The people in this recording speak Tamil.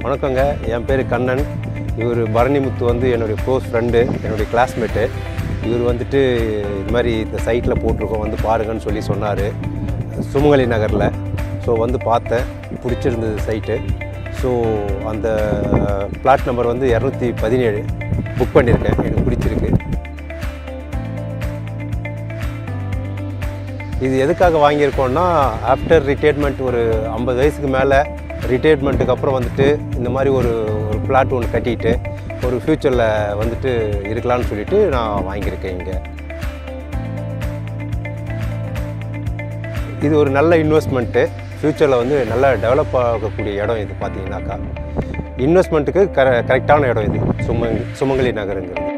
வணக்கங்க என் பேர் கண்ணன் இவர் பரணிமுத்து வந்து என்னுடைய க்ளோஸ் ஃப்ரெண்டு என்னுடைய கிளாஸ்மேட்டு இவர் வந்துட்டு இது மாதிரி இந்த சைட்டில் போட்டிருக்கோம் வந்து பாருங்கன்னு சொல்லி சொன்னார் சுமங்கலி நகரில் ஸோ வந்து பார்த்தேன் பிடிச்சிருந்தது சைட்டு ஸோ அந்த பிளாட் நம்பர் வந்து இரநூத்தி பதினேழு புக் பண்ணியிருக்கேன் எனக்கு பிடிச்சிருக்கு இது எதுக்காக வாங்கியிருக்கோம்னா ஆஃப்டர் ரிட்டையர்மெண்ட் ஒரு ஐம்பது வயசுக்கு மேலே ரிட்டையர்மெண்ட்டுக்கு அப்புறம் வந்துட்டு இந்த மாதிரி ஒரு ஒரு பிளாட் ஒன்று கட்டிட்டு ஒரு ஃப்யூச்சரில் வந்துட்டு இருக்கலாம்னு சொல்லிட்டு நான் வாங்கியிருக்கேன் இங்கே இது ஒரு நல்ல இன்வெஸ்ட்மெண்ட்டு ஃப்யூச்சரில் வந்து நல்லா டெவலப் ஆகக்கூடிய இடம் இது பார்த்தீங்கன்னாக்கா இன்வெஸ்ட்மெண்ட்டுக்கு கர கரெக்டான இடம் இது சுமங் சுமங்கலி நகருங்கிறது